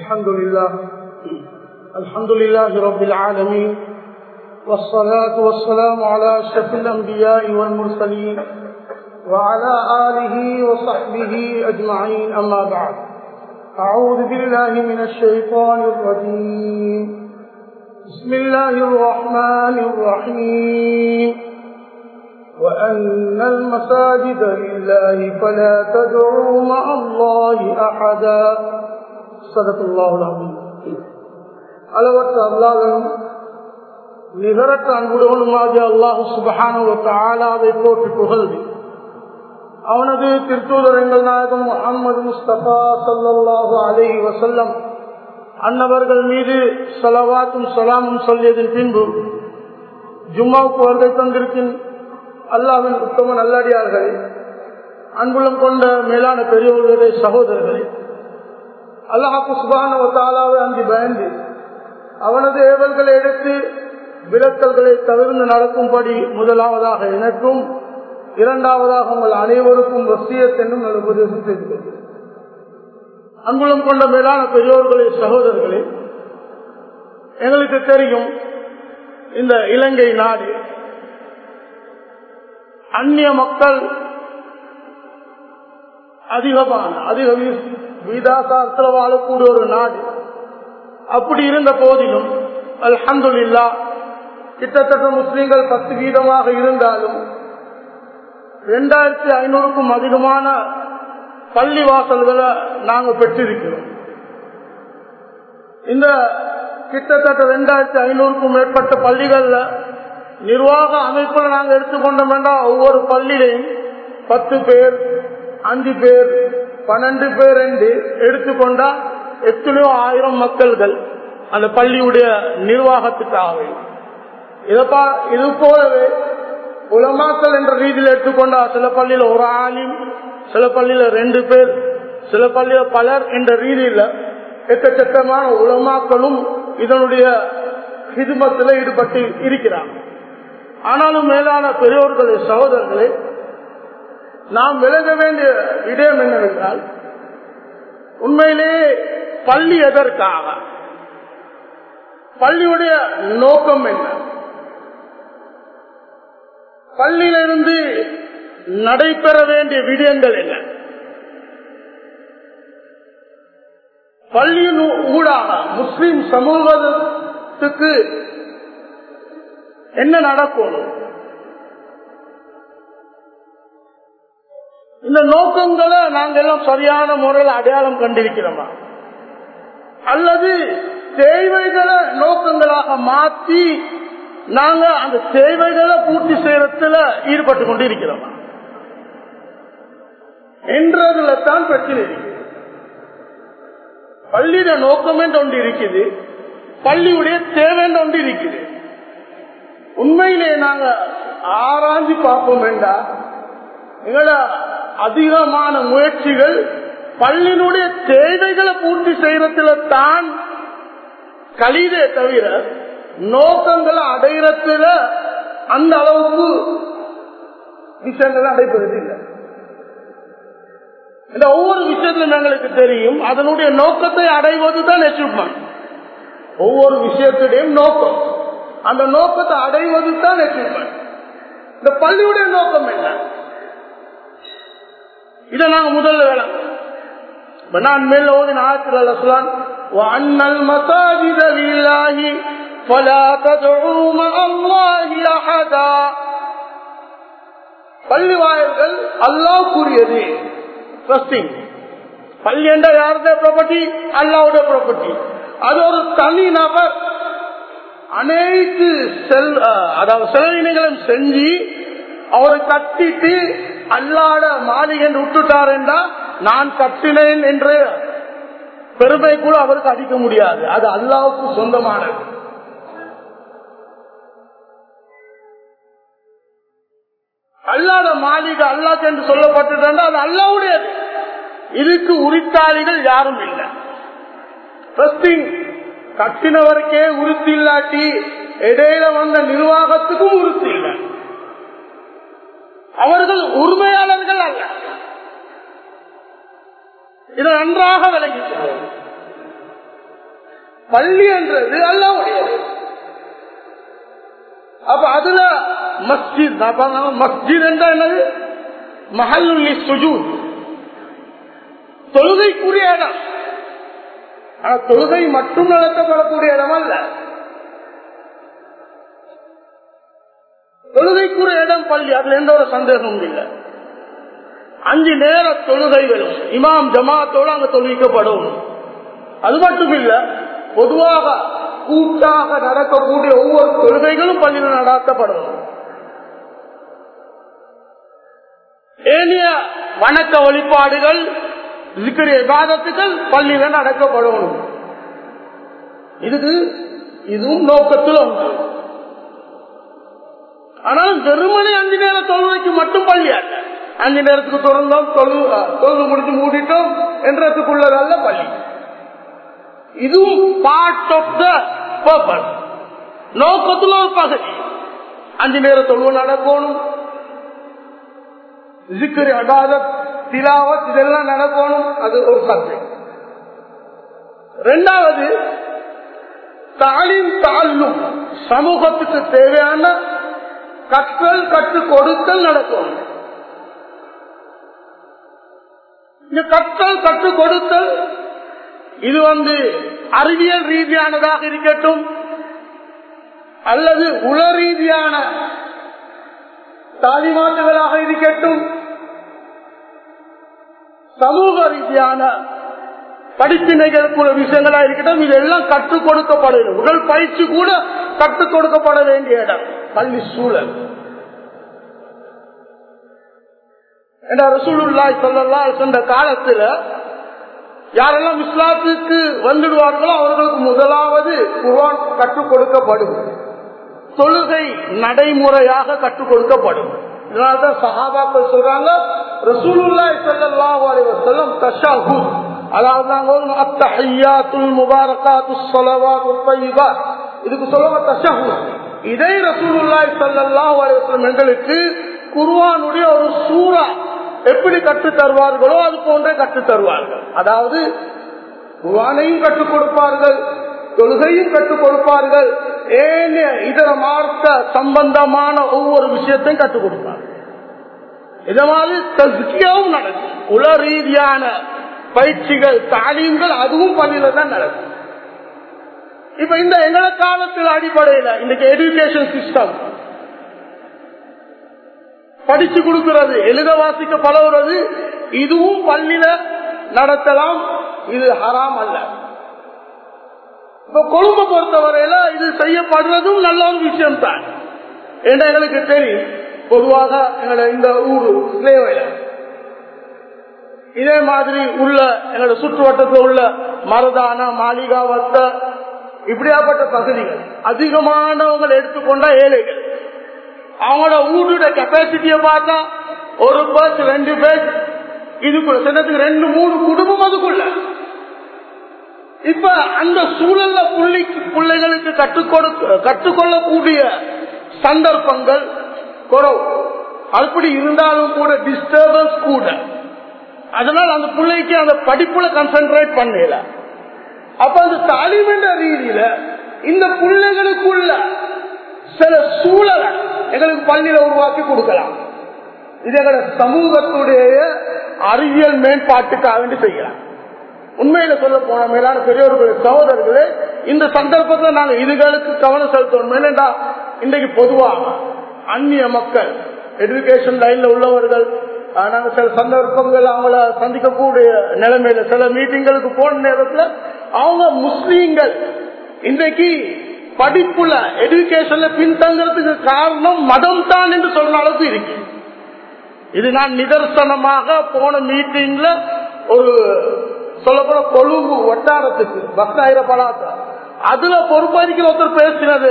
الحمد لله الحمد لله رب العالمين والصلاة والسلام على أشرف الأنبياء والمرسلين وعلى آله وصحبه أجمعين أما بعد أعوذ بالله من الشيطان الرجيم بسم الله الرحمن الرحيم وأن المساجد لله فلا تدعوا مع الله أحدا صدق الله العظيم அளவற்ற அல்லாதனும் நிகரற்ற அன்புடனுமாகிய அல்லாஹு சுபஹானுவத்தாலாவை போற்றி புகழ்ந்து அவனது திருத்தூதரங்கள் நாயகம் முகமது முஸ்தபா சல்லாஹு அலஹி வசல்லம் அன்னவர்கள் மீது சலவாத்தும் சலாமும் சொல்லியதன் பின்பு ஜும்மாவுக்கு வருகை தந்திருக்கின் அல்லாவின் உத்தம நல்லடியார்களே அன்புலம் கொண்ட மேலான பெரியவர்களே சகோதரர்களே அல்லாஹாக்கு சுபானவத்தாலாவை அங்கு பயந்து அவனது ஏவல்களை எடுத்து விளக்கல்களை தவிர்த்து நடக்கும்படி முதலாவதாக எனக்கும் இரண்டாவதாக உங்கள் அனைவருக்கும் வசியத் என்னும் நல்ல உபதேசம் செய்து அன்புலம் கொண்ட மேலான பெரியோர்களே சகோதரர்களே எங்களுக்கு தெரியும் இந்த இலங்கை நாடு அந்நிய மக்கள் அதிகமான அதிக வீதாசாரத்தில் வாழக்கூடிய ஒரு நாடு அப்படி இருந்த போதிலும் அல்ஹந்துல்லா கிட்டத்தட்ட முஸ்லீம்கள் பத்து வீதமாக இருந்தாலும் இரண்டாயிரத்தி ஐநூறுக்கும் அதிகமான பள்ளி வாசல்களை நாங்கள் பெற்றிருக்கிறோம் இந்த கிட்டத்தட்ட ரெண்டாயிரத்தி ஐநூறுக்கும் மேற்பட்ட பள்ளிகள்ல நிர்வாக அமைப்புல நாங்க எடுத்துக்கொண்டோம் என்றால் ஒவ்வொரு பள்ளியிலையும் பத்து பேர் அஞ்சு பேர் பன்னெண்டு பேர் என்று எடுத்துக்கொண்டா எத்தனையோ ஆயிரம் மக்கள்கள் அந்த பள்ளியுடைய நிர்வாகத்துக்காக இதப்பா இது போலவே உலமாக்கள் என்ற ரீதியில் எடுத்துக்கொண்டா சில பள்ளியில ஒரு ஆலிம் சில பள்ளியில ரெண்டு பேர் சில பள்ளியில பலர் என்ற ரீதியில எக்கச்சக்கமான உலமாக்களும் இதனுடைய ஹிதுமத்தில் ஈடுபட்டு இருக்கிறாங்க ஆனாலும் மேலான பெரியோர்களே சகோதரர்களே நாம் விலக வேண்டிய விடயம் என்னவென்றால் உண்மையிலேயே பள்ளி எதற்காக பள்ளியுடைய நோக்கம் என்ன பள்ளியிலிருந்து நடைபெற வேண்டிய விடயங்கள் என்ன பள்ளியின் ஊடாக முஸ்லிம் சமூகத்துக்கு என்ன நடக்கணும் இந்த நோக்கங்களை நாங்கள் எல்லாம் சரியான முறையில் அடையாளம் கண்டிருக்கிறோமா அல்லது தேவைகளை நோக்கங்களாக மாற்றி நாங்க அந்த தேவைகளை பூர்த்தி செய்யறதுல ஈடுபட்டு கொண்டு இருக்கிறோமா என்றதுல தான் பிரச்சனை இருக்கு பள்ளியிட நோக்கம் என்று ஒன்று இருக்குது பள்ளியுடைய தேவை என்று ஒன்று இருக்குது உண்மையிலே நாங்க ஆராய்ஞ்சு பார்ப்போம் வேண்டாம் எங்களோட அதிகமான முயற்சிகள் பள்ளியினுடைய தேவைகளை பூர்த்தி செய்யறதுல தான் கழிதே தவிர நோக்கங்களை அடைகிறதுல அந்த அளவுக்கு விஷயங்கள் நடைபெறுது இல்லை இந்த ஒவ்வொரு விஷயத்திலும் எங்களுக்கு தெரியும் அதனுடைய நோக்கத்தை அடைவது தான் அச்சீவ்மெண்ட் ஒவ்வொரு விஷயத்துடையும் நோக்கம் அந்த நோக்கத்தை அடைவது தான் அச்சீவ்மெண்ட் இந்த பள்ளியுடைய நோக்கம் என்ன இதை நாங்க முதல்ல வேலை நான் மேல ஓதின ஆயத்தில் சொல்லான் وأن المساجد لله فلا تدعوا مع الله أحدا பள்ளி வாயல்கள் அல்லாஹ் கூறியது ட்ரஸ்டிங் பள்ளி என்ற யாருடைய ப்ராப்பர்ட்டி அல்லாவுடைய ப்ராப்பர்ட்டி அது ஒரு தனி நபர் அனைத்து செல் அதாவது செலவினங்களும் செஞ்சு அவரை கட்டிட்டு அல்லாட மாளிகை என்று விட்டுட்டார் என்றால் நான் கட்டினேன் என்று பெருமை கூட அவருக்கு அடிக்க முடியாது அது அல்லாவுக்கு சொந்தமானது அல்லாத மாளிகை அல்லாக்கு என்று சொல்லப்பட்டுட்டா அது அல்லாவுடையது இதுக்கு உரித்தாளிகள் யாரும் இல்லை கட்டினவருக்கே உறுத்தி இல்லாட்டி இடையில வந்த நிர்வாகத்துக்கும் உறுத்தி இல்லை அவர்கள் உரிமையாளர்கள் அல்ல இதை நன்றாக விளங்கிக் கொள்வோம் பள்ளி என்றது அல்லாவுடையது அப்ப அதுல மஸ்ஜித் மஸ்ஜித் என்றா என்னது மஹல்லுல்லி சுஜூத் தொழுகைக்குரிய இடம் ஆனா தொழுகை மட்டும் நடத்தப்படக்கூடிய இடம் அல்ல தொழுகைக்குரிய இடம் பள்ளி அதுல எந்த ஒரு சந்தேகமும் இல்லை அஞ்சு நேர தொழுகைகளும் இமாம் ஜமாத்தோடு அங்க தொழுவிக்கப்படும் அது மட்டும் இல்ல பொதுவாக கூட்டாக நடக்கக்கூடிய ஒவ்வொரு தொழுகைகளும் பள்ளியில் நடத்தப்படும் ஏனைய வணக்க வழிபாடுகள் விவாதத்துகள் பள்ளியில நடக்கப்படணும் இதுக்கு இதுவும் நோக்கத்தில் ஒன்று ஆனால் வெறுமனை அஞ்சு நேர தொழுகைக்கு மட்டும் பள்ளி அல்ல அஞ்சு நேரத்துக்கு திறந்தோம் தொழு தொழுது முடிச்சு மூடிட்டோம் என்றதுக்குள்ளதல்ல பள்ளி இதுவும் பார்ட் ஆஃப் த பர்பஸ் நோக்கத்தில் ஒரு பகுதி அஞ்சு நேர தொழுவு நடக்கணும் ஜிக்கரி அடாதத் திலாவத் இதெல்லாம் நடக்கணும் அது ஒரு சப்ஜெக்ட் ரெண்டாவது தாலின் தாழ்லும் சமூகத்துக்கு தேவையான கற்றல் கற்றுக் கொடுத்தல் நடக்கும் இந்த கற்றல் கற்றுக் கொடுத்தல் இது வந்து அறிவியல் ரீதியானதாக இருக்கட்டும் அல்லது உள ரீதியான தாலிமாட்டுகளாக இருக்கட்டும் சமூக ரீதியான படிப்பினைகளுக்குள்ள விஷயங்களா இருக்கட்டும் இதெல்லாம் கற்றுக் கொடுக்கப்படும் உடல் பயிற்சி கூட கற்றுக் கொடுக்கப்பட வேண்டிய இடம் பள்ளி சூழல் ரசூலுல்லாய் சொல்லலாம் சென்ற காலத்துல யாரெல்லாம் இஸ்லாத்துக்கு வந்துடுவார்களோ அவர்களுக்கு முதலாவது குர்ஆன் கற்றுக் கொடுக்கப்படும் தொழுகை நடைமுறையாக கற்றுக் கொடுக்கப்படும் இதனால்தான் சஹாபாக்கள் சொல்றாங்க ரசூலுல்லாய் ஸல்லல்லாஹு அலைஹி வஸல்லம் தஷஹுத் அதாவது நாங்க ஓதும் அத்தஹியாத்துல் முபாரகாத்துஸ் ஸலவாத்துத் தய்யிபாத் இதுக்கு சொல்லுவாங்க தஷஹுத் இதை ரசூலுல்லாய் ஸல்லல்லாஹு அலைஹி வஸல்லம் எங்களுக்கு குர்ஆனுடைய ஒரு சூரா எப்படி கற்று தருவார்களோ அது போன்றே கற்று தருவார்கள் அதாவது குர்ஆனையும் கற்றுக் கொடுப்பார்கள் தொழுகையும் கற்றுக் கொடுப்பார்கள் ஏனைய இதர மார்க்க சம்பந்தமான ஒவ்வொரு விஷயத்தையும் கற்றுக் கொடுப்பார்கள் இத மாதிரி தஸ்கியாவும் நடக்கும் உல ரீதியான பயிற்சிகள் தாலீம்கள் அதுவும் பள்ளியில தான் நடக்கும் இப்ப இந்த எங்கள காலத்தில் அடிப்படையில் இன்னைக்கு எஜுகேஷன் சிஸ்டம் படிச்சு கொடுக்கிறது எழுத வாசிக்க பழகுறது இதுவும் பள்ளியில நடத்தலாம் இது ஹராம் அல்ல இப்ப கொழும்பு பொறுத்தவரையில இது செய்யப்படுறதும் நல்ல ஒரு விஷயம் தான் என்று எங்களுக்கு தெரியும் பொதுவாக எங்களை இந்த ஊர் சிலேவையில இதே மாதிரி உள்ள எங்களோட சுற்று வட்டத்தில் உள்ள மருதான மாளிகாவத்த இப்படியாப்பட்ட பகுதிகள் அதிகமானவங்க எடுத்துக்கொண்டா ஏழைகள் அவங்களோட ஊரோட கெப்பாசிட்டியை பார்த்தா ஒரு பஸ் ரெண்டு பஸ் இதுக்குள்ள சின்னத்துக்கு ரெண்டு மூணு குடும்பம் அதுக்குள்ள இப்ப அந்த சூழல்ல புள்ளி பிள்ளைகளுக்கு கற்றுக் கொடுக்க கற்றுக்கொள்ளக்கூடிய சந்தர்ப்பங்கள் குறவு அப்படி இருந்தாலும் கூட டிஸ்டர்பன்ஸ் கூட அதனால அந்த பிள்ளைக்கு அந்த படிப்புல கான்சென்ட்ரேட் பண்ணல அப்ப அந்த தாலிமென்ற ரீதியில இந்த பிள்ளைகளுக்குள்ள சில சூழலை எங்களுக்கு பள்ளியில உருவாக்கி கொடுக்கலாம் இது எங்களோட சமூகத்துடைய அறிவியல் மேம்பாட்டுக்காக வேண்டி செய்யலாம் உண்மையில சொல்ல போன மேலான பெரியவர்கள் சகோதரர்களே இந்த சந்தர்ப்பத்தில் நாங்க இதுகளுக்கு கவனம் செலுத்தணும் மேலண்டா இன்றைக்கு பொதுவாக அந்நிய மக்கள் எஜுகேஷன் லைன்ல உள்ளவர்கள் நாங்க சில சந்தர்ப்பங்கள் அவங்கள சந்திக்கக்கூடிய நிலைமையில சில மீட்டிங்களுக்கு போன நேரத்துல அவங்க முஸ்லீம்கள் இன்றைக்கு படிப்புல எஜுகேஷன்ல பின்தங்கிறதுக்கு காரணம் மதம் தான் என்று சொல்ற அளவுக்கு இருக்கு இது நான் நிதர்சனமாக போன மீட்டிங்ல ஒரு சொல்லப்போன கொழும்பு வட்டாரத்துக்கு பக்தாயிர பலாத்தா அதுல பொறுப்பதிக்கிற ஒருத்தர் பேசினது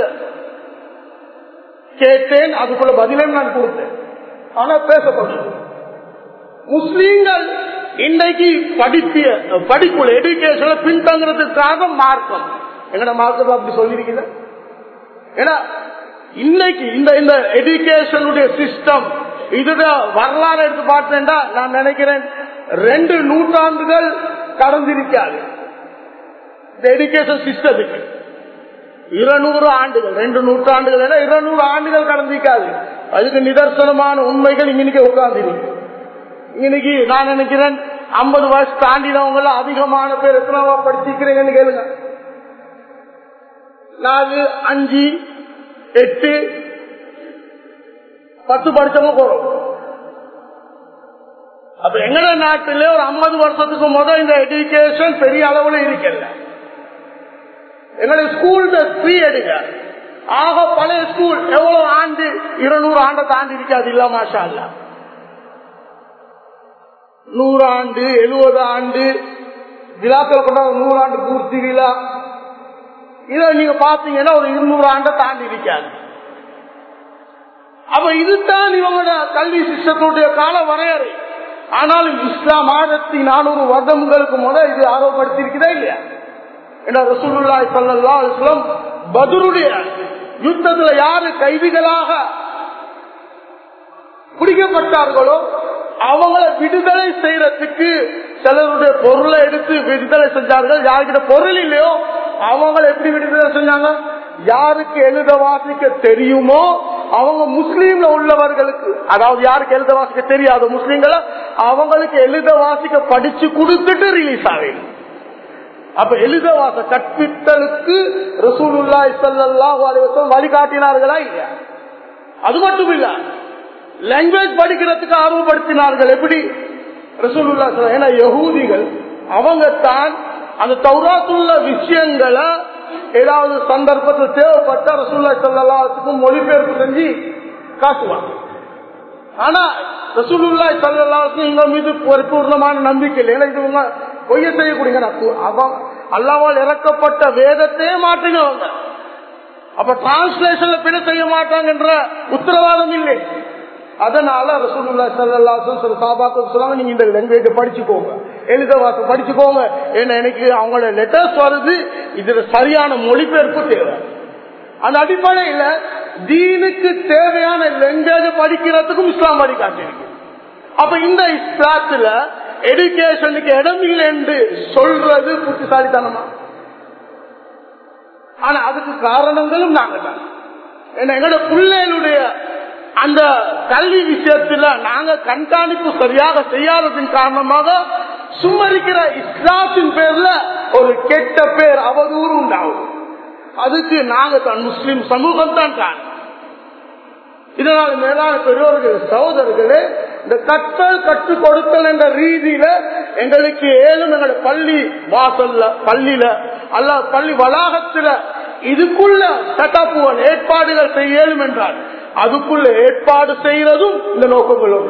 கேட்டேன் அதுக்குள்ள பதிலும் நான் கொடுத்தேன் ஆனா பேசப்பட்டது முஸ்லீம்கள் இன்றைக்கு படிப்பிய படிப்புல எஜுகேஷன்ல பின்தங்கிறதுக்காக மார்க்கம் எங்கட மார்க்கம் அப்படி சொல்லிருக்கீங்க ஏன்னா இன்னைக்கு இந்த இந்த எஜுகேஷனுடைய சிஸ்டம் இதுட வரலாறு எடுத்து பார்த்தேன்டா நான் நினைக்கிறேன் ரெண்டு நூற்றாண்டுகள் கடந்திருக்காது இந்த எஜுகேஷன் சிஸ்டத்துக்கு இருநூறு ஆண்டுகள் ரெண்டு நூற்றாண்டுகள் எல்லாம் இருநூறு ஆண்டுகள் கடந்திருக்காது அதுக்கு நிதர்சனமான உண்மைகள் இன்னைக்கு உட்கார்ந்து இன்னைக்கு நான் நினைக்கிறேன் ஐம்பது வயசு தாண்டினவங்க அதிகமான பேர் எத்தனை படிச்சிருக்கிறீங்கன்னு கேளுங்க நாலு அஞ்சு எட்டு பத்து படிச்சவங்க போறோம் அப்ப எங்கட நாட்டிலே ஒரு ஐம்பது வருஷத்துக்கு முதல் இந்த எஜுகேஷன் பெரிய அளவுல இருக்கல எங்களுடைய ஸ்கூல் ஃப்ரீ எடுங்க ஆக பழைய ஸ்கூல் எவ்வளவு ஆண்டு இருநூறு ஆண்டை தாண்டி இருக்காது இல்ல மாஷா இல்ல நூறு ஆண்டு எழுபது ஆண்டு விழாக்கள் கொண்டாட நூறு ஆண்டு பூர்த்தி விழா இதை நீங்க பாத்தீங்கன்னா ஒரு இருநூறு ஆண்டை தாண்டி இருக்காது அப்ப இதுதான் இவங்களோட கல்வி சிஸ்டத்துடைய கால வரையறை ஆனாலும் இஸ்லாம் ஆயிரத்தி நானூறு வருடங்களுக்கு முதல் இது ஆர்வப்படுத்திருக்கிறதா இல்லையா என்ன ரசூலுல்லாய் சல்லா அலுவலம் பதுருடைய யுத்தத்துல யாரு கைதிகளாக பிடிக்கப்பட்டார்களோ அவங்களை விடுதலை செய்யறதுக்கு சிலருடைய பொருளை எடுத்து விடுதலை செஞ்சார்கள் யாருக்கிட்ட பொருள் இல்லையோ அவங்களை எப்படி விடுதலை செஞ்சாங்க யாருக்கு எழுத வாசிக்க தெரியுமோ அவங்க முஸ்லீம்ல உள்ளவர்களுக்கு அதாவது யாருக்கு எழுத வாசிக்க தெரியாது முஸ்லீம்களை அவங்களுக்கு எழுத வாசிக்க படிச்சு கொடுத்துட்டு ரிலீஸ் ஆகும் அப்ப எழுத வாச கற்பித்தலுக்கு ரசூலுல்லாய் சல்லாஹூ அலைவசம் வழிகாட்டினார்களா இல்லையா அது மட்டும் இல்ல லாங்குவேஜ் படிக்கிறதுக்கு ஆர்வப்படுத்தினார்கள் எப்படி ரசூலுல்லா ஏன்னா யகூதிகள் அவங்க தான் அந்த தௌராத்துள்ள விஷயங்களை ஏதாவது சந்தர்ப்பத்தில் தேவைப்பட்ட ரசூல்லா சல்லாத்துக்கும் மொழிபெயர்ப்பு செஞ்சு காட்டுவாங்க ஆனா ரசூலுல்லாய் சல்லாத்துக்கும் இவங்க மீது பரிபூர்ணமான நம்பிக்கை இல்லை ஏன்னா இது பொய்ய செய்யக்கூடிய அல்லாவால் இறக்கப்பட்ட வேதத்தையே மாற்றினவங்க அப்ப டிரான்ஸ்லேஷன்ல பிழை செய்ய மாட்டாங்க என்ற உத்தரவாதம் இல்லை அதனால ரசூலுல்லா சல்லாஹும் சில சாபாக்கள் சொல்லாங்க நீங்க இந்த லாங்குவேஜ் படிச்சுக்கோங்க எழுத வாச படிச்சுக்கோங்க ஏன்னா எனக்கு அவங்களோட லெட்டர்ஸ் வருது இதுல சரியான மொழிபெயர்ப்பு தேவை அந்த அடிப்படையில தீனுக்கு தேவையான லாங்குவேஜ் படிக்கிறதுக்கும் இஸ்லாம் வழிகாட்டிருக்கு அப்ப இந்த இஸ்லாத்துல எடுக்கேஷனுக்கு இடம் இல்லை என்று சொல்றது புத்திசாலித்தனமா ஆனா அதுக்கு காரணங்களும் நாங்க தான் எங்களோட பிள்ளைகளுடைய அந்த கல்வி விஷயத்துல நாங்க கண்காணிப்பு சரியாக செய்யாததன் காரணமாக சும்மரிக்கிற இஸ்லாத்தின் பேர்ல ஒரு கெட்ட பேர் அவதூறு உண்டாகும் அதுக்கு நாங்க தான் முஸ்லிம் சமூகம் தான் காரணம் இதனால் மேலான பெரியோர்கள் சகோதரர்களே இந்த கற்றல் கற்றுக் கொடுத்தல் என்ற ரீதியில எங்களுக்கு ஏழும் எங்களுடைய பள்ளி வாசல்ல பள்ளியில அல்ல பள்ளி வளாகத்துல இதுக்குள்ள செட்டப்புகள் ஏற்பாடுகள் செய்ய இயலும் என்றால் அதுக்குள்ள ஏற்பாடு செய்யறதும் இந்த நோக்கங்களோடு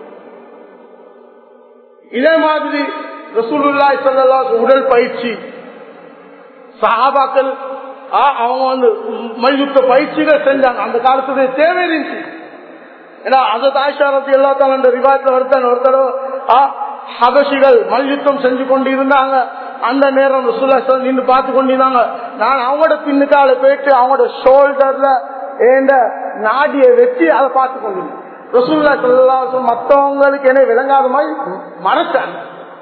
இதே மாதிரி ரசூலுல்லாய் சல்லா உடல் பயிற்சி சஹாபாக்கள் அவங்க வந்து மல்யுத்த பயிற்சிகள் செஞ்சாங்க அந்த காலத்துடைய தேவை இருந்துச்சு ஏன்னா அந்த தாய்ஷாரத்தை எல்லாத்தாலும் அந்த ரிவாயத்தில் ஒருத்தன் ஒருத்தர் ஹபசிகள் மல்யுத்தம் செஞ்சு கொண்டு இருந்தாங்க அந்த நேரம் நின்று பார்த்து கொண்டிருந்தாங்க நான் அவங்களோட பின்னுக்கால போயிட்டு அவங்களோட ஷோல்டர்ல ஏண்ட நாடியை வச்சு அதை பார்த்து கொண்டிருந்தேன் ரசூல்லா சொல்லாசம் மற்றவங்களுக்கு என்ன விளங்காத மாதிரி மறைச்சாங்க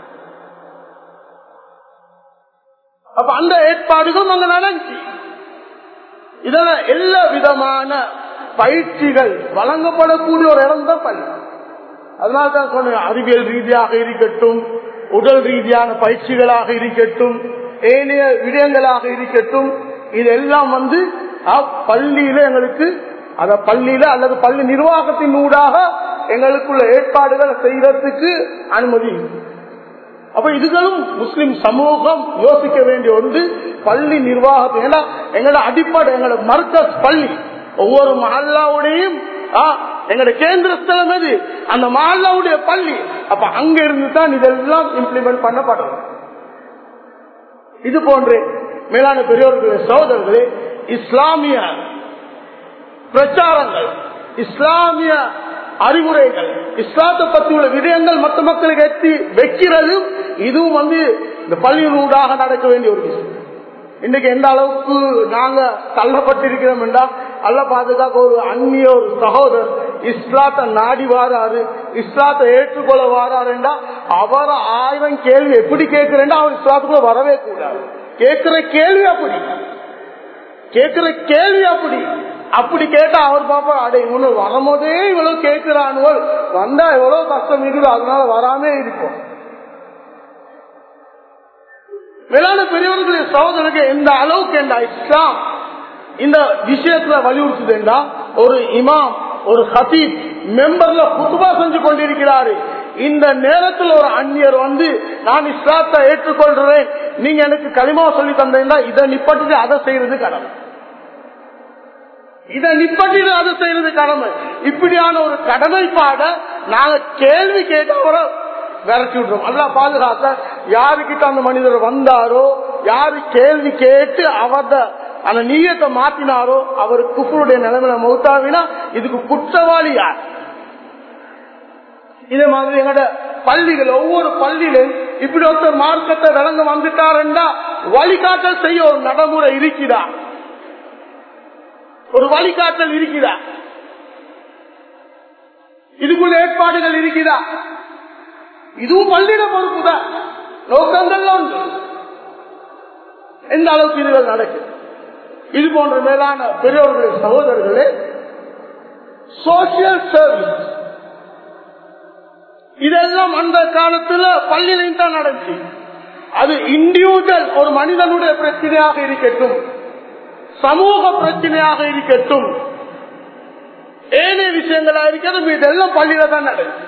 அப்ப அந்த ஏற்பாடுகளும் அங்க நடந்துச்சு இதன எல்லா விதமான பயிற்சிகள் வழங்கப்படக்கூடிய ஒரு இடம் தான் பள்ளி அதனால்தான் சொன்னேன் அறிவியல் ரீதியாக இருக்கட்டும் உடல் ரீதியான பயிற்சிகளாக இருக்கட்டும் ஏனைய விடயங்களாக இருக்கட்டும் இதெல்லாம் வந்து பள்ளியில எங்களுக்கு அத பள்ளியில அல்லது பள்ளி நிர்வாகத்தின் ஊடாக எங்களுக்குள்ள ஏற்பாடுகளை செய்யறதுக்கு அனுமதி அப்ப இதுகளும் முஸ்லிம் சமூகம் யோசிக்க வேண்டிய ஒன்று பள்ளி நிர்வாகத்தை ஏன்னா எங்களோட அடிப்படை எங்களோட மர்க்கஸ் பள்ளி ஒவ்வொரு மஹல்லாவுடையும் எங்களோட கேந்திர ஸ்தலம் எது அந்த மஹல்லாவுடைய பள்ளி அப்ப அங்க இருந்து தான் இதெல்லாம் இம்ப்ளிமெண்ட் பண்ணப்படும் இது போன்று மேலான பெரியோர்களே சகோதரர்களே இஸ்லாமிய பிரச்சாரங்கள் இஸ்லாமிய அறிவுரைகள் இஸ்லாத்தை பத்தி உள்ள விடயங்கள் மற்ற மக்களுக்கு எத்தி வைக்கிறதும் இதுவும் வந்து இந்த பள்ளியினூடாக நடக்க வேண்டிய ஒரு விஷயம் இன்னைக்கு எந்த அளவுக்கு நாங்க தள்ளப்பட்டிருக்கிறோம் என்றால் அல்ல பாதுகாக்க ஒரு அந்நிய ஒரு சகோதரர் இஸ்லாத்தை நாடி வாராரு இஸ்லாத்தை ஏற்றுக்கொள்ள வாராரு என்றா அவரை ஆயிரம் கேள்வி எப்படி கேட்கிறேன் அவர் இஸ்லாத்துக்குள்ள வரவே கூடாது கேட்கிற கேள்வி அப்படி கேட்கிற கேள்வி அப்படி அப்படி கேட்டா அவர் பாப்பா அடே இவ்வளவு வரும்போதே இவ்வளவு கேட்கிறானுவல் வந்தா எவ்வளவு கஷ்டம் இருக்குது அதனால வராமே இருக்கும் வேளாண் பெரியவர்களுடைய சகோதரருக்கு எந்த அளவுக்கு என்ற இஸ்லாம் இந்த விஷயத்துல வலியுறுத்துதுண்டா ஒரு இமாம் ஒரு ஹதீப் மெம்பர்ல புதுவா செஞ்சு கொண்டிருக்கிறாரு இந்த நேரத்தில் ஒரு அந்நியர் வந்து நான் இஸ்லாத்தை ஏற்றுக்கொள்றேன் நீங்க எனக்கு களிமா சொல்லி தந்தீங்கன்னா இதை நிப்பட்டு அதை செய்யறது கடமை இதை நிப்பட்டு அதை செய்யறது கடமை இப்படியான ஒரு கடமைப்பாட நாங்க கேள்வி கேட்டு அவரை விரட்டி விடுறோம் அல்ல பாதுகாக்க யாருக்கிட்ட அந்த மனிதர் வந்தாரோ யாரு கேள்வி கேட்டு அவத அந்த நீயத்தை மாத்தினாரோ அவர் குஃபருடைய நிலைமையில மௌத்தாவினா இதுக்கு குற்றவாளி யார் இதே மாதிரி எங்கட பள்ளிகள் ஒவ்வொரு பள்ளியிலும் இப்படி ஒருத்தர் மார்க்கத்தை விளங்க வந்துட்டாருண்டா வழிகாட்டல் செய்ய ஒரு நடைமுறை இருக்குதா ஒரு வழிகாட்டல் இருக்குதா இதுக்குள்ள ஏற்பாடுகள் இருக்குதா இதுவும் பள்ளியிட பொறுப்புதான் நோக்கங்கள் உண்டு எந்த அளவுக்கு இதுகள் நடக்குது இது போன்ற மேலான பெரியவர்களுடைய சகோதரர்களே சோசியல் சர்வீஸ் இதெல்லாம் அந்த காலத்துல பள்ளியிலையும் தான் நடந்துச்சு அது இண்டிவிஜுவல் ஒரு மனிதனுடைய பிரச்சனையாக இருக்கட்டும் சமூக பிரச்சனையாக இருக்கட்டும் ஏனைய விஷயங்களா இருக்கிறது இதெல்லாம் பள்ளியில தான் நடக்குது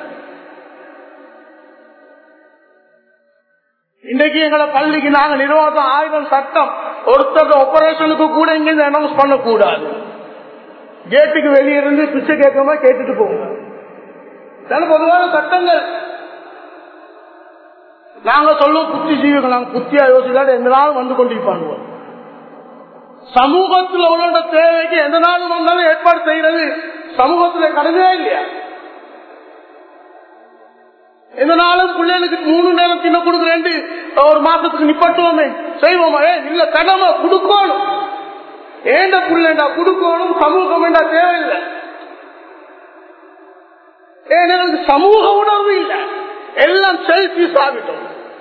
இன்றைக்கு எங்களை பள்ளிக்கு நாங்க நிர்வாகம் ஆயுதம் சட்டம் ஒருத்தர் ஆபரேஷனுக்கு கூட இங்க அனௌன்ஸ் பண்ணக்கூடாது கேட்டுக்கு வெளியே இருந்து பிச்சை கேட்காம கேட்டுட்டு போங்க பொதுவான சட்டங்கள் நாங்க சொல்லுவோம் புத்தி ஜீவிகள் நாங்க புத்தியா யோசிக்காத எந்த நாளும் வந்து கொண்டிருப்பாங்க சமூகத்தில் உள்ள தேவைக்கு எந்த நாளும் வந்தாலும் ஏற்பாடு செய்யறது சமூகத்துல கடமையா இல்லையா எந்த நாளும் பிள்ளைகளுக்கு மூணு நேரம் தின்ன கொடுக்குறேன் ஒரு மாசத்துக்கு நிப்பட்டுவோமே செய்வோமா ஏ இல்ல கடமை கொடுக்கணும் ஏண்ட பிள்ளைண்டா கொடுக்கணும் சமூகம் வேண்டா தேவையில்லை ஏன் எனக்கு சமூக உணர்வு இல்லை எல்லாம் செல்ஃபிஸ் ஆகிட்டோம்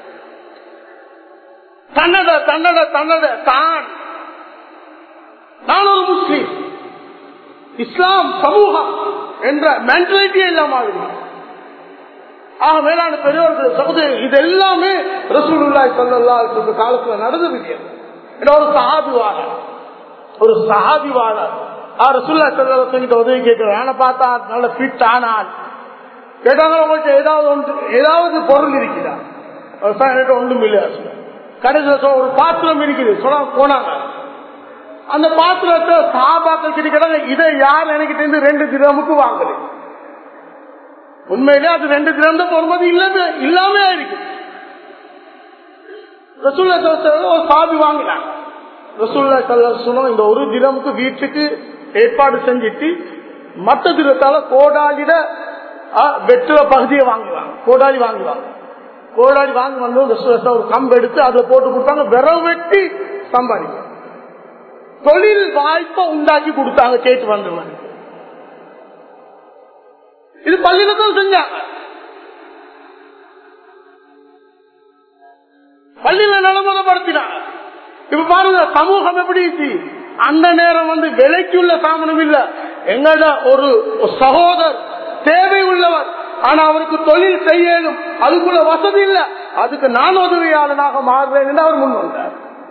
தன்னட தன்னட தன்னட தான் நான் ஒரு முஸ்லீம் இஸ்லாம் சமூகம் என்ற மென்டாலிட்டியே இல்லாம ஆகுது ஆக மேலான பெரியவர்கள் சகோதரி இது எல்லாமே ரசூலுல்லாய் சல்லா இந்த காலத்துல நடந்த விஷயம் ஒரு சஹாபிவாளர் ஒரு சஹாபிவாளர் ரசூல்லா சல்லா உதவி கேட்கிறேன் ஆனா பார்த்தா நல்ல ஃபிட் ஆனால் கேட்டாங்க உங்கள்கிட்ட ஏதாவது ஒன்று ஏதாவது பொருள் இருக்கிறா ஒன்றும் இல்லையா கடைசியில் ஒரு பாத்திரம் இருக்குது சொல்ல போனாங்க அந்த பாத்திரத்தை சாபாக்கள் கிட்ட கேட்டாங்க இதை யார் எனக்கிட்ட ரெண்டு தினமுக்கு வாங்குது உண்மையிலே அது ரெண்டு தினம் தான் பொறுமதி இல்லாம இல்லாம இருக்கு ரசூல்லா ஒரு சாபி வாங்கினாங்க ரசூல்லா சொன்னோம் இந்த ஒரு தினமுக்கு வீட்டுக்கு ஏற்பாடு செஞ்சுட்டு மற்ற தினத்தால கோடாலிட வெட்டுற பகுதியை வாங்குவாங்க கோடாலி வாங்குவாங்க கோடாலி வாங்கி வந்து ஒரு கம்பு எடுத்து அதுல போட்டு கொடுத்தாங்க விரவு வெட்டி சம்பாதிக்க தொழில் வாய்ப்பை உண்டாக்கி கொடுத்தாங்க கேட்டு வந்தவங்க இது பள்ளியில்தான் செஞ்சாங்க பள்ளியில நலமுறைப்படுத்தினாங்க இப்ப பாருங்க சமூகம் எப்படி அந்த நேரம் வந்து விலைக்குள்ள சாமனம் இல்ல எங்கட ஒரு சகோதரர் தேவை உள்ளவர் ஆனா அவருக்கு தொழில் செய்யணும் அதுக்குள்ள வசதி இல்ல அதுக்கு நான் உதவியாளனாக மாறுறேன் என்று அவர் முன் வந்தார்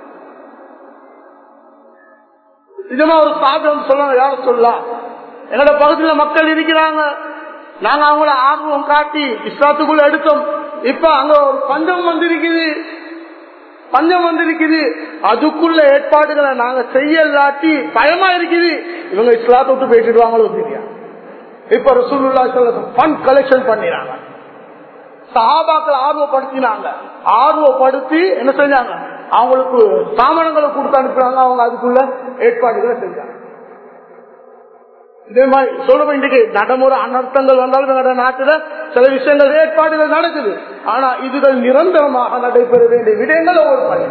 நிஜமா ஒரு சாதம் சொல்ல யாரும் சொல்லலாம் எங்களோட பகுதியில் மக்கள் இருக்கிறாங்க நாங்க அவங்கள ஆர்வம் காட்டி இஸ்லாத்துக்குள்ள எடுத்தோம் இப்ப அங்க ஒரு பஞ்சம் வந்திருக்குது பஞ்சம் வந்திருக்குது அதுக்குள்ள ஏற்பாடுகளை நாங்க செய்யலாட்டி பயமா இருக்குது இவங்க இஸ்லாத்தை விட்டு போயிட்டுவாங்களோ தெரியா இப்ப ரசூல்லா ஃபண்ட் கலெக்ஷன் பண்ணினாங்க சஹாபாக்கள் ஆர்வப்படுத்தினாங்க ஆர்வப்படுத்தி என்ன செஞ்சாங்க அவங்களுக்கு சாமானங்களை கொடுத்து அனுப்புறாங்க அவங்க அதுக்குள்ள ஏற்பாடுகளை செஞ்சாங்க இதே மாதிரி சொல்லுவோம் இன்றைக்கு நடைமுறை அனர்த்தங்கள் வந்தாலும் எங்களோட நாட்டுல சில விஷயங்கள் ஏற்பாடுகள் நடக்குது ஆனா இதுகள் நிரந்தரமாக நடைபெற வேண்டிய விடயங்கள் ஒவ்வொரு பள்ளி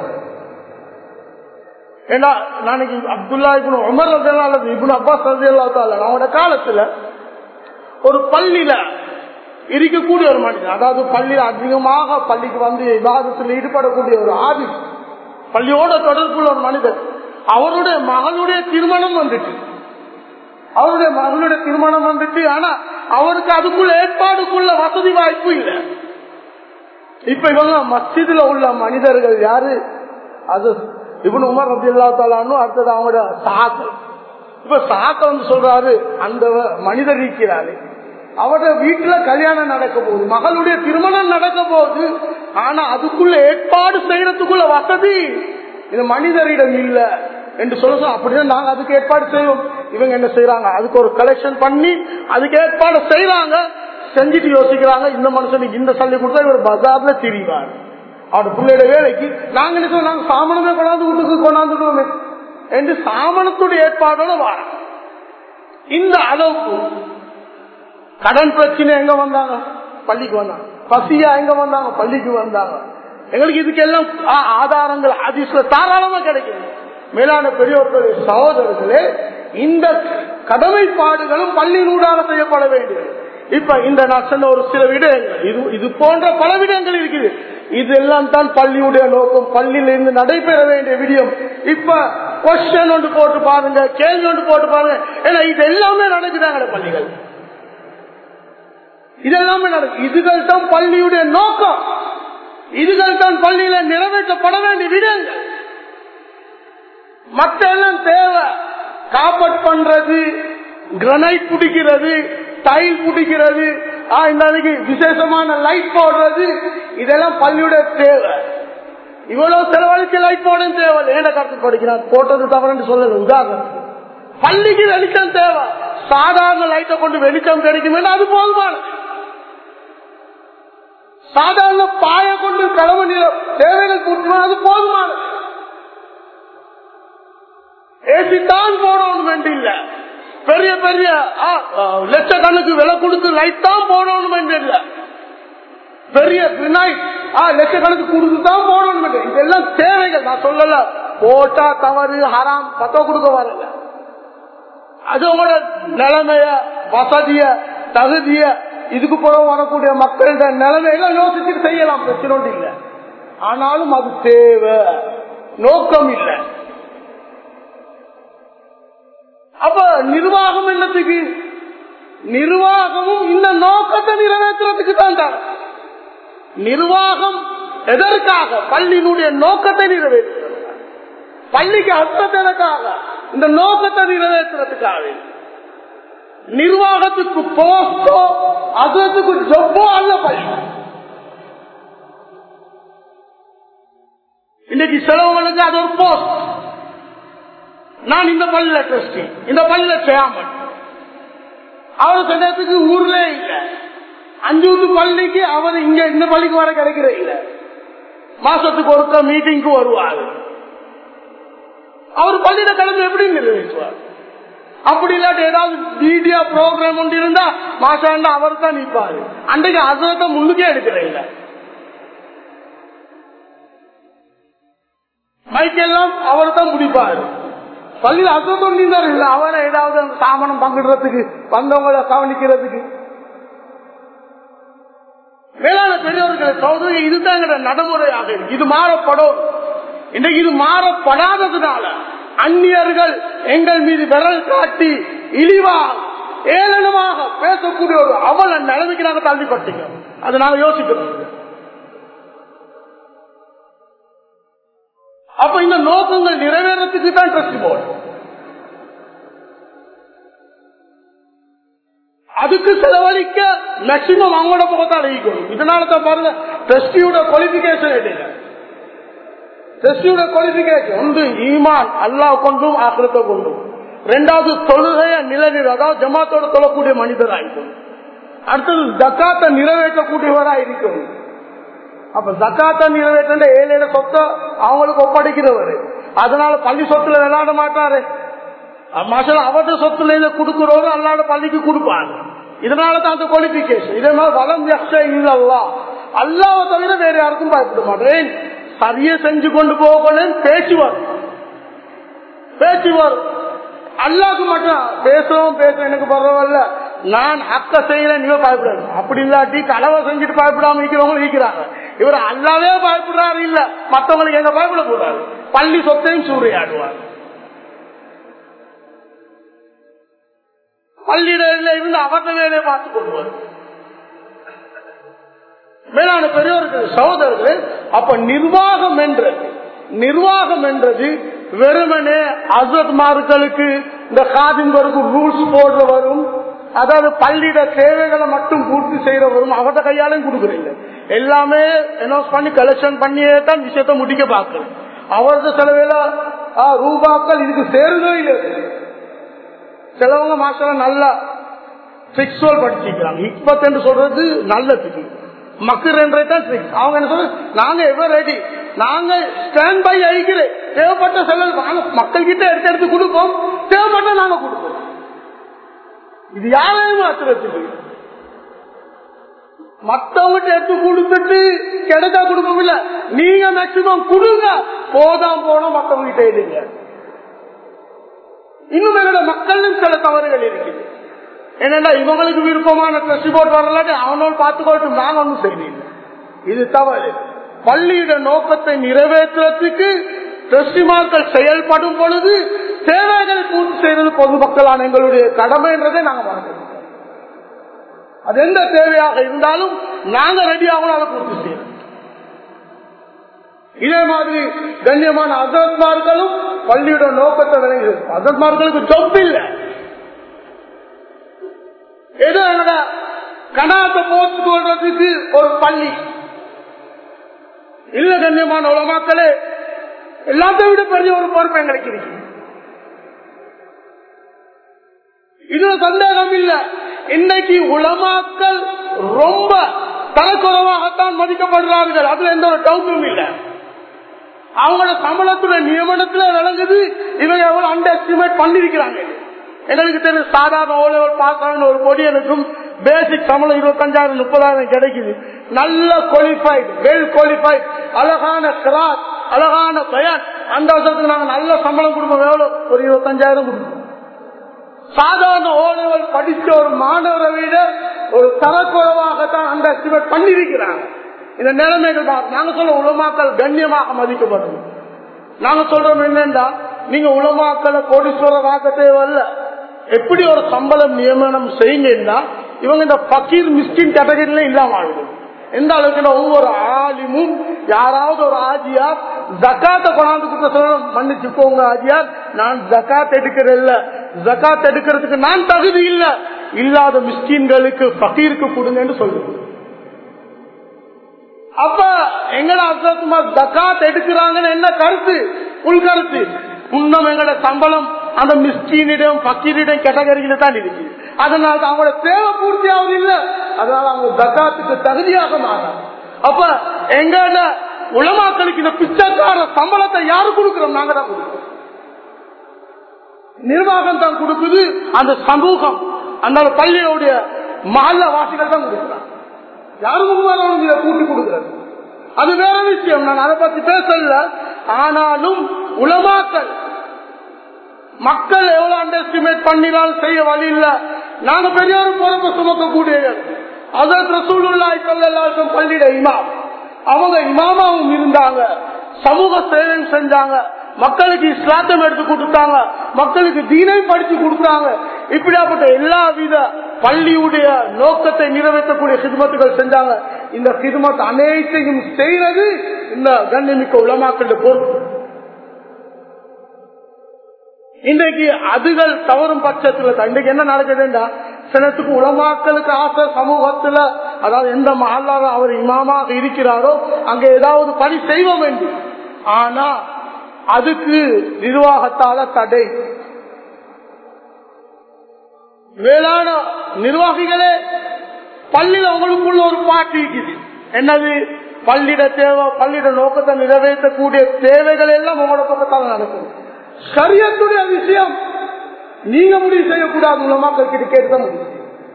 ஏன்னா நாளைக்கு அப்துல்லா இபுன் உமர் அல்லது இபுன் அப்பாஸ் அவனோட காலத்துல ஒரு பள்ளியில இருக்கக்கூடிய ஒரு மனிதன் அதாவது பள்ளியில அதிகமாக பள்ளிக்கு வந்து விவாதத்தில் ஈடுபடக்கூடிய ஒரு ஆதி பள்ளியோட தொடர்புள்ள ஒரு மனிதர் அவருடைய மகளுடைய திருமணம் வந்துட்டு அவருடைய மகளுடைய திருமணம் வந்துட்டு ஆனா அவருக்கு அதுக்குள்ள ஏற்பாடுக்குள்ள வசதி வாய்ப்பு இல்லை இப்ப இவங்க மஸ்ஜிதுல உள்ள மனிதர்கள் யாரு அது இவனு உமர் ரபி அல்லா தாலான்னு அடுத்தது அவங்களோட சாக்கள் இப்ப சாக்க வந்து சொல்றாரு அந்த மனிதர் இருக்கிறாரு அவரோட வீட்டுல கல்யாணம் நடக்க போகுது மகளுடைய திருமணம் நடக்க போகுது ஆனா அதுக்குள்ள ஏற்பாடு செய்யறதுக்குள்ள வசதி இந்த மனிதரிடம் இல்ல என்று சொல்ல அப்படிதான் நாங்க அதுக்கு ஏற்பாடு செய்வோம் இவங்க என்ன செய்யறாங்க அதுக்கு ஒரு கலெக்ஷன் பண்ணி அதுக்கு ஏற்பாடு செய்யறாங்க செஞ்சுட்டு யோசிக்கிறாங்க இந்த மனுஷனுக்கு இந்த சல்லி கொடுத்தா இவர் பஜார்ல திரிவார் அவரோட பிள்ளையோட வேலைக்கு நாங்க என்ன சொல்றோம் நாங்க சாமனமே கொண்டாந்து வீட்டுக்கு கொண்டாந்துடுவோமே என்று சாமனத்துடைய ஏற்பாடோட வார இந்த அளவுக்கு கடன் பிரச்சனை எங்க வந்தாங்க பள்ளிக்கு வந்தாங்க பசியா எங்க வந்தாங்க பள்ளிக்கு வந்தாங்க எங்களுக்கு இதுக்கெல்லாம் ஆ- ஆதாரங்கள் அதிசல தாராளமா கிடைக்கும் மேலான பெரியோர்களே சகோதரர்களே இந்த கடமைப்பாடுகளும் பள்ளியினூடாக செய்யப்பட வேண்டியது இப்ப இந்த நான் சொன்ன ஒரு சில விடயங்கள் இது இது போன்ற பல விடயங்கள் இருக்குது இதெல்லாம் தான் பள்ளியுடைய நோக்கம் பள்ளியில இருந்து நடைபெற வேண்டிய விடியம் இப்ப கொஸ்டின் ஒன்று போட்டு பாருங்க கேள்வி ஒன்று போட்டு பாருங்க ஏன்னா இது எல்லாமே நடக்குதாங்க பள்ளிகள் இதெல்லாமே நடக்கும் இதுகள் தான் பள்ளியுடைய நோக்கம் இதுகள் தான் பள்ளியில நிறைவேற்றப்பட வேண்டிய விடயங்கள் மற்ற எல்லாம் தேவை காப்பட் பண்றது கிரனைட் பிடிக்கிறது டைல் பிடிக்கிறது ஆ, இந்த அன்னைக்கு விசேஷமான லைட் போடுறது இதெல்லாம் பள்ளியோட தேவை இவ்வளவு செலவழிக்க லைட் போட தேவை ஏண்ட கருத்து படிக்கிறான் போட்டது தவறுன்னு சொல்லல உதாரணம் பள்ளிக்கு வெளிச்சம் தேவை சாதாரண லைட்டை கொண்டு வெளிச்சம் கிடைக்கும் அது போதுமான சாதாரண பாய கொண்டு கடமை நில தேவைகள் கூட்டணும் அது போதுமானது ஏசி தான் போடணும் என்று இல்ல பெரிய பெரிய ஆ, ஆ, லட்சக்கணக்கு விலை கொடுத்து லைட் தான் போடணும் என்று இல்ல பெரிய பினாய் லட்சக்கணக்கு கொடுத்து தான் போடணும் என்று இதெல்லாம் தேவைகள் நான் சொல்லல போட்டா தவறு ஹராம் பத்த கொடுக்க வரல அது உங்களோட நிலைமைய வசதிய தகுதிய இதுக்கு பிறகு வரக்கூடிய மக்களோட நிலைமையெல்லாம் யோசிச்சுட்டு செய்யலாம் பிரச்சனை ஒன்றும் இல்லை ஆனாலும் அது தேவை நோக்கம் இல்லை அப்ப நிர்வாகம் என்னத்துக்கு நிர்வாகமும் இந்த நோக்கத்தை நிறைவேற்றுறதுக்கு தான் தான் நிர்வாகம் எதற்காக பள்ளியினுடைய நோக்கத்தை நிறைவேற்ற பள்ளிக்கு அர்த்தம் எதற்காக இந்த நோக்கத்தை நிறைவேற்றுறதுக்காக நிர்வாகத்துக்கு போஸ்டோ அதுக்கு ஜப்போ அல்ல பள்ளி இன்னைக்கு செலவுகளுக்கு அது ஒரு போஸ்ட் நான் இந்த பள்ளியில ட்ரஸ்டி இந்த பள்ளியில சேமன் அவர் சொன்னதுக்கு ஊர்ல இல்ல அஞ்சூத்து பள்ளிக்கு அவர் இங்க இந்த பள்ளிக்கு வர கிடைக்கிற இல்ல மாசத்துக்கு ஒருக்க மீட்டிங்க்கு வருவார் அவர் பள்ளியில கிளம்பி எப்படி நிறைவேற்றுவார் அப்படி இல்லாட்டி ஏதாவது வீடியோ ப்ரோக்ராம் ஒன்று இருந்தா மாசாண்டா அவர் தான் நிற்பாரு அன்றைக்கு அதை முன்னுக்கே எடுக்கிற இல்ல மைக்கெல்லாம் அவர் தான் முடிப்பாரு பள்ளியில் அசத்தொண்டிருந்தார் இல்ல அவரை ஏதாவது அந்த சாமனம் பங்கிடுறதுக்கு வந்தவங்களை கவனிக்கிறதுக்கு வேளாண் பெரியவர்களை சோதனை இதுதான் எங்களோட நடைமுறையாக இருக்கு இது மாறப்படும் இன்றைக்கு இது மாறப்படாததுனால அந்நியர்கள் எங்கள் மீது விரல் காட்டி இழிவா ஏளனமாக பேசக்கூடிய ஒரு அவல நிலைமைக்கு நாங்க தள்ளிப்பட்டீங்க அது நாங்க யோசிக்கிறோம் அப்ப இந்த நோக்கங்கள் நிறைவேறத்துக்கு தான் ட்ரஸ்ட் போர்டு அதுக்கு செலவழிக்க மேக்சிமம் அவங்களோட முகத்தை அழகிக்கணும் இதனால தான் பாருங்க ட்ரஸ்டியோட குவாலிபிகேஷன் எடுங்க ட்ரஸ்டியோட குவாலிபிகேஷன் ஒன்று ஈமான் அல்லாஹ் கொண்டும் ஆக்கிரத்தை கொண்டும் ரெண்டாவது தொழுகைய நிலநிலை அதாவது ஜமாத்தோட தொழக்கூடிய மனிதர் ஆயிக்கணும் அடுத்தது ஜக்காத்தை நிறைவேற்றக்கூடியவரா இருக்கணும் அப்ப ஜக்காத்த நிறைவேற்ற ஏழு சொத்தை அவங்களுக்கு ஒப்படைக்கிறவர் அதனால பள்ளி சொத்துல விளையாட மாட்டாரு மாசம் அவர்கிட்ட சொத்துல இதை கொடுக்கிறவரு அல்லாட பள்ளிக்கு கொடுப்பாரு இதனால தான் அந்த குவாலிபிகேஷன் இதே மாதிரி வளம் இல்லல்லா அல்லாவை தவிர வேற யாருக்கும் பயப்பட மாட்டேன் சரிய செஞ்சு கொண்டு போகணும் பேச்சு வரும் பேச்சு வரும் அல்லாவுக்கு மட்டும் பேசுவோம் பேச எனக்கு பரவாயில்ல நான் அக்க செய்யல நீங்க பயப்படாது அப்படி இல்லாட்டி கலவை செஞ்சுட்டு பயப்படாம இருக்கிறவங்க இருக்கிறாங்க இவர் அல்லாவே பயப்படுறாரு இல்ல மத்தவங்களுக்கு எங்க பயப்பட கூடாது பள்ளி சொத்தையும் சூறையாடுவார் பள்ளியில இருந்து அவர்த வேலையை பார்த்துக் கொள்வார் மேலான பெரியவர்கள் சகோதரர்கள் அப்ப நிர்வாகம் என்றது நிர்வாகம் என்றது வெறுமனே அசத்மார்களுக்கு இந்த காதின்பருக்கு ரூல்ஸ் போடுற வரும் அதாவது பள்ளியிட தேவைகளை மட்டும் பூர்த்தி செய்யற வரும் அவத கையாலையும் கொடுக்குறீங்க எல்லாமே அனௌன்ஸ் பண்ணி கலெக்ஷன் பண்ணியே தான் விஷயத்த முடிக்க பார்க்கணும் அவரது செலவேல ரூபாக்கள் இதுக்கு சேருதோ இல்லை சிலவங்க மாசம் நல்லா செக்ஸுவல் படிச்சிருக்கிறாங்க ஹிக்மத் என்று சொல்றது நல்லதுக்கு மக்கள் அவங்க என்ன சொல்ற நாங்க எவர் ரெடி நாங்க ஸ்டாண்ட் பை அழிக்கிறேன் தேவைப்பட்ட செலவு நாங்க மக்கள் கிட்ட எடுத்து எடுத்து கொடுப்போம் தேவைப்பட்ட நாங்க கொடுப்போம் இது யாரையும் மாத்துறதுக்கு மத்தவங்கிட்ட எடுத்து கொடுத்துட்டு கிடைச்சா கொடுப்போம் இல்ல நீங்க மேக்சிமம் கொடுங்க போதாம் போனோம் மத்தவங்க கிட்ட எடுங்க இன்னும் எங்களோட மக்களும் சில தவறுகள் இருக்குது என்னன்னா இவங்களுக்கு விருப்பமான ட்ரெஸ் போட்டு வரலாட்டு அவனோடு பார்த்துக்கொள்ளும் நாங்க ஒன்றும் செய்யல இது தவறு பள்ளியிட நோக்கத்தை நிறைவேற்றுறதுக்கு டிரஸ்டிமார்கள் செயல்படும் பொழுது தேவைகளை பூர்த்தி செய்வது பொதுமக்களான எங்களுடைய கடமைன்றதை நாங்க மறக்கிறோம் அது எந்த தேவையாக இருந்தாலும் நாங்க ரெடி ஆகணும் அதை பூர்த்தி செய்யணும் இதே மாதிரி கண்ணியமான அசத்மார்களும் பள்ளியோட நோக்கத்தை விளங்கி அசத்மார்களுக்கு ஜொப் இல்லை ஏதோ என்னோட கணாத்தை போட்டு கொள்றதுக்கு ஒரு பள்ளி இல்ல கண்ணியமான உலமாக்களே எல்லாத்தையும் விட பெரிய ஒரு பொறுப்பு எங்களுக்கு இருக்கு இதுல சந்தேகம் இல்ல இன்னைக்கு உலமாக்கள் ரொம்ப தரக்குறைவாகத்தான் மதிக்கப்படுறார்கள் அதுல எந்த ஒரு டவுட்டும் இல்லை அவங்களோட சம்பளத்துடைய நியமனத்துல விளங்குது இவங்க எவ்வளவு அண்டர் எஸ்டிமேட் பண்ணிருக்கிறாங்க எங்களுக்கு தெரியும் சாதாரண ஓ லெவல் பாஸ் ஆகணும் ஒரு பொடியனுக்கும் பேசிக் சம்பளம் இருபத்தஞ்சாயிரம் முப்பதாயிரம் கிடைக்குது நல்ல குவாலிஃபைட் வெல் குவாலிஃபைட் அழகான கிளாஸ் அழகான பயன் அந்த வருஷத்துக்கு நாங்க நல்ல சம்பளம் கொடுப்போம் எவ்வளவு ஒரு இருபத்தஞ்சாயிரம் கொடுப்போம் சாதாரண ஓ லெவல் படிச்ச ஒரு மாணவரை விட ஒரு தரக்குறைவாகத்தான் அந்த எஸ்டிமேட் பண்ணிருக்கிறாங்க இந்த நிலைமைகள் நாங்க சொல்ல உலமாக்கள் கண்ணியமாக மதிக்கப்படும் நாங்க சொல்றோம் என்னண்டா நீங்க உலமாக்களை கோடீஸ்வரர் ஆக்க தேவையில்ல எப்படி ஒரு சம்பளம் நியமனம் செய்யுங்கன்னா இவங்க இந்த பக்கீர் மிஸ்கின் கேட்டகரியில இல்லாம ஆகுது எந்த அளவுக்கு ஒவ்வொரு ஆலிமும் யாராவது ஒரு ஆஜியார் ஜக்காத்த கொண்டாந்து கொடுத்த சொல்ல மன்னிச்சுக்கோங்க ஆஜியார் நான் ஜக்காத் எடுக்கிறதில்ல ஜக்காத் எடுக்கிறதுக்கு நான் தகுதி இல்ல இல்லாத மிஸ்கின்களுக்கு பக்கீருக்கு கொடுங்கன்னு சொல்லுங்க அப்ப எங்கட அசத்துமா ஜக்காத் எடுக்கிறாங்கன்னு என்ன கருத்து உள் கருத்து இன்னும் எங்களோட சம்பளம் அந்த மிஸ்கீனிடம் பக்கீரிடம் கேட்டகரியில தான் இருக்கு அதனால அவங்களோட தேவை பூர்த்தி ஆகுது இல்ல அதனால அவங்க ஜக்காத்துக்கு தகுதியாக மாறாங்க அப்ப எங்களோட உலமாக்களுக்கு இந்த பிச்சைக்கார சம்பளத்தை யாரு கொடுக்கிறோம் நாங்க தான் கொடுக்கிறோம் நிர்வாகம் தான் கொடுக்குது அந்த சமூகம் அந்த பள்ளியோடைய மல்ல வாசிகள் தான் கொடுக்குறாங்க யாருக்கும் இதை கூட்டி கொடுக்கிறது அது வேற விஷயம் நான் அதை பத்தி பேசல ஆனாலும் உலமாக்கள் மக்கள் எவ்வளவு அண்டர் எஸ்டிமேட் பண்ணினால் செய்ய வழி இல்ல நாங்க பெரிய ஒரு பொறுப்பு சுமக்கக்கூடியவர் அதற்கு ரசூலுல்லாஹி ஸல்லல்லாஹு அலைஹி வஸல்லம் பள்ளியிட இமாம் அவங்க இமாமாவும் இருந்தாங்க சமூக சேவை செஞ்சாங்க மக்களுக்கு இஸ்லாத்தம் எடுத்து கொடுத்தாங்க மக்களுக்கு தீனை படிச்சு கொடுத்தாங்க இப்படியாப்பட்ட எல்லா வித பள்ளியுடைய நோக்கத்தை நிறைவேற்றக்கூடிய சிதுமத்துகள் செஞ்சாங்க இந்த சிதுமத் அனைத்தையும் செய்யறது இந்த கண்ணிமிக்க உலமாக்கள் பொறுப்பு இன்றைக்கு அதுகள் தவறும் பட்சத்துல இன்றைக்கு என்ன நடக்குதுன்னா சிலத்துக்கு உலமாக்களுக்கு ஆசை சமூகத்துல அதாவது எந்த மகளாக அவர் இமாமாக இருக்கிறாரோ அங்க ஏதாவது பணி செய்ய வேண்டும் ஆனா அதுக்கு நிர்வாகத்தால தடை வேளாண் நிர்வாகிகளே பள்ளியில உங்களுக்குள்ள ஒரு பாட்டு இருக்குது என்னது பள்ளியிட தேவை பள்ளியிட நோக்கத்தை நிறைவேற்றக்கூடிய தேவைகள் எல்லாம் உங்களோட பக்கத்தால் நடக்கும் சரியத்துடைய விஷயம் நீங்க முடிவு செய்யக்கூடாது மூலமாக கிட்ட கேட்க முடியும்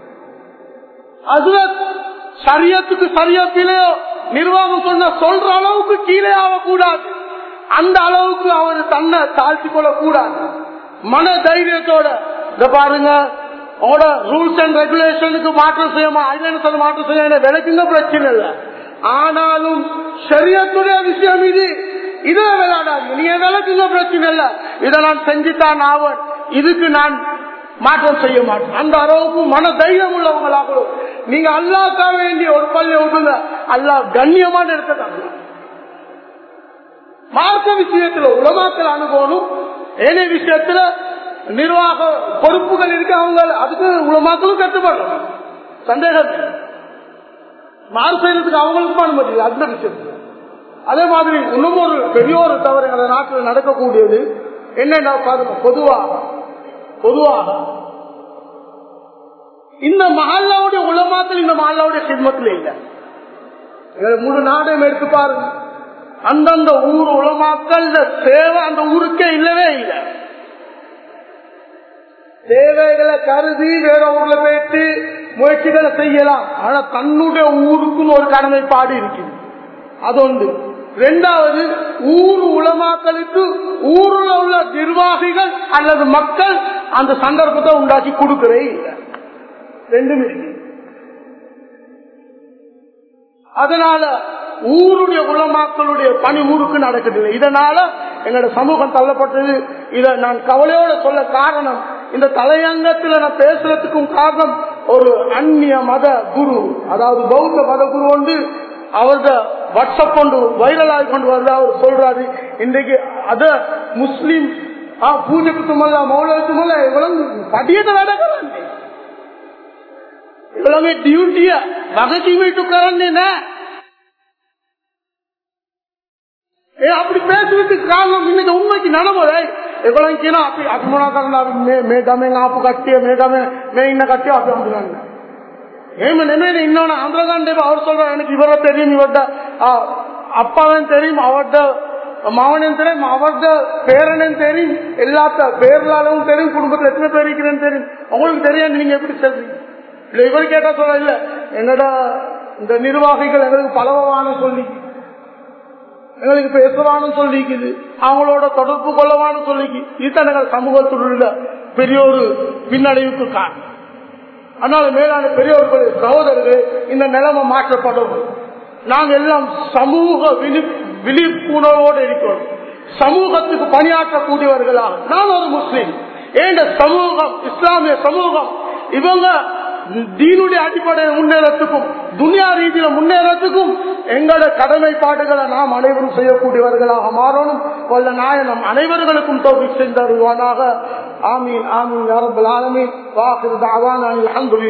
அதுல சரியத்துக்கு சரியத்திலேயோ நிர்வாகம் சொன்ன சொல்ற அளவுக்கு கீழே ஆகக்கூடாது அந்த அளவுக்கு அவர் தன்னை தாழ்த்தி கொள்ள கூடாது மன தைரியத்தோட இத பாருங்க உங்களோட ரூல்ஸ் அண்ட் ரெகுலேஷனுக்கு மாற்றம் செய்யமா ஐலன்ஸ் மாற்றம் செய்ய விளக்குங்க பிரச்சனை இல்லை ஆனாலும் சரியத்துடைய விஷயம் இது இதுல விளையாடாது நீங்க விளக்குங்க பிரச்சனை இல்ல இதை நான் செஞ்சுதான் ஆவன் இதுக்கு நான் மாற்றம் செய்ய மாட்டேன் அந்த அளவுக்கு மன தைரியம் உள்ளவங்களாகவும் நீங்க அல்லாக்கா வேண்டிய ஒரு பள்ளி விடுங்க அல்லா கண்ணியமான எடுத்துட்டாங்க மார்க்க விஷயத்துல உலமாக்கல் அனுபவம் ஏனைய விஷயத்துல நிர்வாக பொறுப்புகள் இருக்கு அவங்க அதுக்கு உலமாக்களும் கட்டுப்படணும் சந்தேகம் இல்லை. மாறு செய்யறதுக்கு அவங்களுக்கும் அனுமதி இல்லை அந்த விஷயத்துல அதே மாதிரி இன்னும் ஒரு பெரிய ஒரு தவறு அந்த நாட்டில் நடக்கக்கூடியது என்னென்ன பாருங்க பொதுவாக பொதுவாக இந்த மஹல்லாவுடைய உலமாக்கள் இந்த மஹல்லாவுடைய சிம்மத்தில் இல்லை எங்களை முழு நாடையும் எடுத்து பாருங்க அந்தந்த ஊர் உலமாக்கள் சேவை அந்த ஊருக்கே இல்லவே இல்லை தேவைகளை கருதி வேற ஊர்ல போயிட்டு முயற்சிகளை செய்யலாம் ஆனா தன்னுடைய ஊருக்குன்னு ஒரு கடமைப்பாடு இருக்குது அது ஒன்று ரெண்டாவது ஊர் உலமாக்களுக்கு ஊரில் உள்ள நிர்வாகிகள் அல்லது மக்கள் அந்த சந்தர்ப்பத்தை உண்டாக்கி கொடுக்கவே இல்லை ரெண்டுமே இருக்கு. அதனால ஊருடைய உலமாக்களுடைய பணி ஊருக்கு நடக்குது இதனால எங்களோட சமூகம் தள்ளப்பட்டது இத நான் கவலையோட சொல்ல காரணம் இந்த தலையங்கத்துல நான் பேசுறதுக்கும் காரணம் ஒரு அந்நிய மத குரு அதாவது பௌத்த மத குரு வந்து அவரது வாட்ஸ்அப் கொண்டு வைரல் ஆகி கொண்டு வருது அவர் சொல்றாரு இன்றைக்கு அத முஸ்லீம் ஆ பூஜைக்கு துமல்ல மௌலத்து மல்ல இவ்வளவு படியத நடக்கிறாங்க இவ்வளவு டியூட்டிய வகசீமிட்டு කරන්නේ ඒ අපිට பேசுறதுக்கு காரணம் இன்னைக்கு உண்மைக்கு நடைமுறை එගොල්ලන් කියන අපි අපි මොනවා කරලා අපි මේ මේ ගමෙන් ආපු කට්ටිය මේ ගමේ මේ ඉන්න කට්ටිය අපි හඳුනන්නේ එහෙම නෙමෙයි இன்னொன்னு ஆந்திர கண்டே அவர் சொல்றாரு எனக்கு இவரை தெரியும் இவர்ட அப்பாவன் தெரியும் அவர்ட மாவனும் தெரியும் அவர்த பேரனும் தெரியும் எல்லாத்த பேரலாலும் தெரியும் குடும்பத்துல எத்தனை பேர் இருக்கிறேன்னு தெரியும் உங்களுக்கு தெரியாது நீங்க எப்படி சொல்றீங்க இல்ல இவர் கேட்டா சொல்ல இல்ல என்னோட இந்த நிர்வாகிகள் எங்களுக்கு பலவான சொல்லி எங்களுக்கு பேசவானு சொல்லிக்குது அவங்களோட தொடர்பு கொள்ளவானு சொல்லிக்கு இதுதான் எங்கள் சமூகத்தில் உள்ள பெரிய ஒரு பின்னடைவுக்கு காரணம் அதனால மேலான பெரியவர்கள் சகோதரர்கள் இந்த நிலைமை மாற்றப்படும் நாங்க எல்லாம் சமூக விழி விழிப்புணர்வோடு இருக்கிறோம் சமூகத்துக்கு பணியாற்றக்கூடியவர்களாக நான் ஒரு முஸ்லீம் ஏண்ட சமூகம் இஸ்லாமிய சமூகம் இவங்க தீனுடைய அடிப்படையில் முன்னேறத்துக்கும் துனியா ரீதியில முன்னேறத்துக்கும் எங்களோட கடமைப்பாடுகளை நாம் அனைவரும் செய்யக்கூடியவர்களாக மாறணும் வல்ல நாயனம் அனைவர்களுக்கும் தோல்வி செஞ்சருவானாக ஆமீன் ஆமீன் அரபுல் ஆலமீன் வாக்கு அவான் அலமதுல்லா